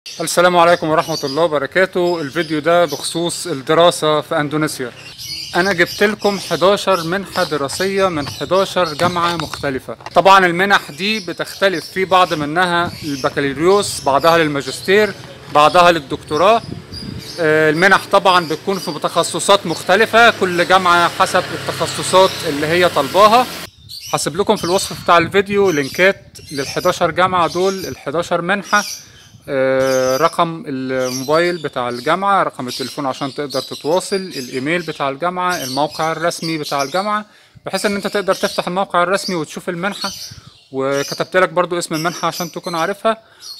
السلام عليكم ورحمة الله وبركاته الفيديو ده بخصوص الدراسة في أندونيسيا أنا جبت لكم 11 منحة دراسية من 11 جامعة مختلفة طبعا المنح دي بتختلف في بعض منها البكالوريوس بعضها للماجستير بعضها للدكتوراه آه، المنح طبعا بتكون في تخصصات مختلفة كل جامعة حسب التخصصات اللي هي طالباها هسيب لكم في الوصف بتاع الفيديو لينكات لل 11 جامعة دول ال 11 منحة آه، رقم الموبايل بتاع الجامعة رقم التليفون عشان تقدر تتواصل الايميل بتاع الجامعة الموقع الرسمي بتاع الجامعة بحيث ان انت تقدر تفتح الموقع الرسمي وتشوف المنحة وكتبت لك برضو اسم المنحة عشان تكون عارفها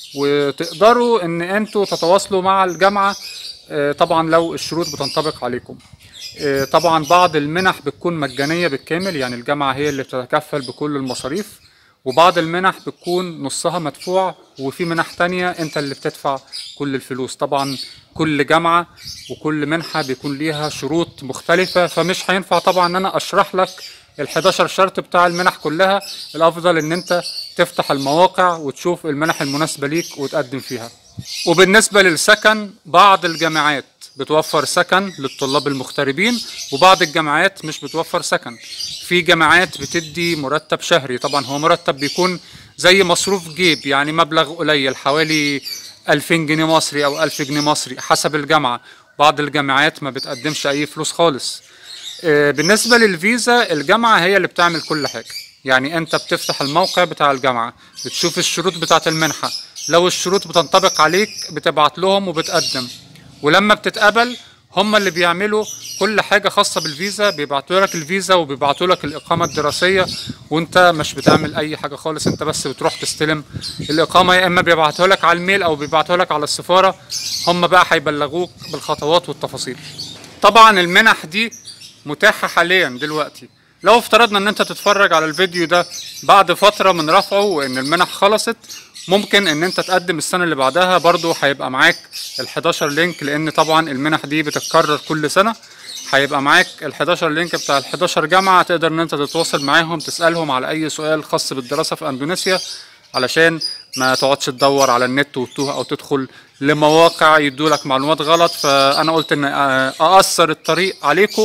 وتقدروا ان انتوا تتواصلوا مع الجامعة آه، طبعا لو الشروط بتنطبق عليكم آه، طبعا بعض المنح بتكون مجانية بالكامل يعني الجامعة هي اللي بتتكفل بكل المصاريف وبعض المنح بتكون نصها مدفوع وفي منح تانية انت اللي بتدفع كل الفلوس طبعا كل جامعة وكل منحة بيكون ليها شروط مختلفة فمش هينفع طبعا ان انا اشرح لك ال 11 شرط بتاع المنح كلها الافضل ان انت تفتح المواقع وتشوف المنح المناسبة ليك وتقدم فيها وبالنسبة للسكن بعض الجامعات بتوفر سكن للطلاب المغتربين وبعض الجامعات مش بتوفر سكن في جامعات بتدي مرتب شهري طبعا هو مرتب بيكون زي مصروف جيب يعني مبلغ قليل حوالي 2000 جنيه مصري او 1000 جنيه مصري حسب الجامعة بعض الجامعات ما بتقدمش اي فلوس خالص آه، بالنسبة للفيزا الجامعة هي اللي بتعمل كل حاجة يعني انت بتفتح الموقع بتاع الجامعة بتشوف الشروط بتاعة المنحة لو الشروط بتنطبق عليك بتبعت لهم وبتقدم ولما بتتقبل هم اللي بيعملوا كل حاجة خاصة بالفيزا بيبعتوا لك الفيزا وبيبعتوا لك الإقامة الدراسية وانت مش بتعمل أي حاجة خالص انت بس بتروح تستلم الإقامة يا إما بيبعتوها لك على الميل أو بيبعتوها لك على السفارة هم بقى هيبلغوك بالخطوات والتفاصيل طبعا المنح دي متاحة حاليا دلوقتي لو افترضنا ان انت تتفرج على الفيديو ده بعد فترة من رفعه وان المنح خلصت ممكن ان انت تقدم السنة اللي بعدها برضو هيبقى معاك ال 11 لينك لان طبعا المنح دي بتتكرر كل سنة هيبقى معاك ال 11 لينك بتاع ال 11 جامعة تقدر ان انت تتواصل معاهم تسألهم على اي سؤال خاص بالدراسة في اندونيسيا علشان ما تقعدش تدور على النت وتوه او تدخل لمواقع يدولك معلومات غلط فانا قلت ان اقصر الطريق عليكم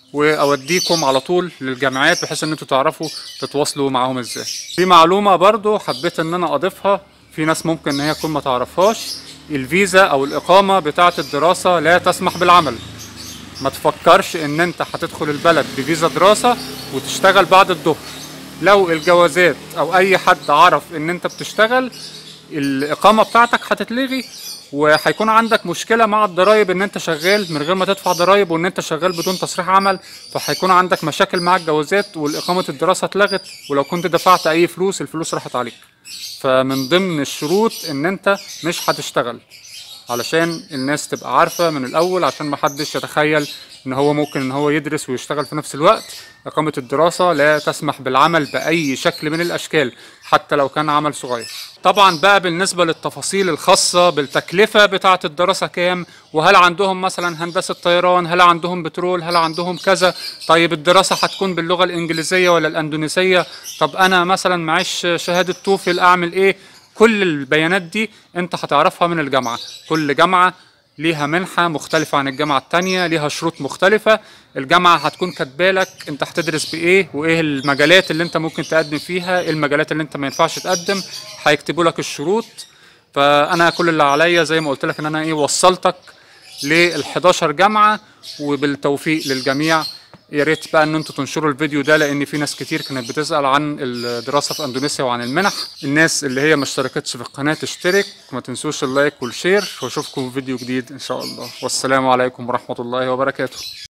واوديكم على طول للجامعات بحيث ان انتوا تعرفوا تتواصلوا معاهم ازاي في معلومه برضو حبيت ان انا اضيفها في ناس ممكن ان هي تكون ما تعرفهاش الفيزا او الاقامه بتاعه الدراسه لا تسمح بالعمل ما تفكرش ان انت هتدخل البلد بفيزا دراسه وتشتغل بعد الظهر لو الجوازات او اي حد عرف ان انت بتشتغل الاقامه بتاعتك هتتلغي وهيكون عندك مشكله مع الضرايب ان انت شغال من غير ما تدفع ضرايب وان انت شغال بدون تصريح عمل فهيكون عندك مشاكل مع الجوازات والاقامه الدراسه اتلغت ولو كنت دفعت اي فلوس الفلوس راحت عليك فمن ضمن الشروط ان انت مش هتشتغل علشان الناس تبقى عارفه من الاول عشان ما حدش يتخيل ان هو ممكن ان هو يدرس ويشتغل في نفس الوقت اقامه الدراسه لا تسمح بالعمل باي شكل من الاشكال حتى لو كان عمل صغير طبعا بقى بالنسبه للتفاصيل الخاصه بالتكلفه بتاعه الدراسه كام وهل عندهم مثلا هندسه طيران هل عندهم بترول هل عندهم كذا طيب الدراسه هتكون باللغه الانجليزيه ولا الاندونيسيه طب انا مثلا معيش شهاده توفل اعمل ايه كل البيانات دي انت هتعرفها من الجامعه كل جامعه ليها منحة مختلفة عن الجامعة التانية ليها شروط مختلفة الجامعة هتكون كاتبالك انت هتدرس بايه وايه المجالات اللي انت ممكن تقدم فيها ايه المجالات اللي انت ما ينفعش تقدم هيكتبوا لك الشروط فانا كل اللي عليا زي ما قلت لك ان انا ايه وصلتك لل 11 جامعة وبالتوفيق للجميع يا ريت بقى ان انتوا تنشروا الفيديو ده لان في ناس كتير كانت بتسال عن الدراسه في اندونيسيا وعن المنح الناس اللي هي ما اشتركتش في القناه تشترك ما تنسوش اللايك والشير واشوفكم في فيديو جديد ان شاء الله والسلام عليكم ورحمه الله وبركاته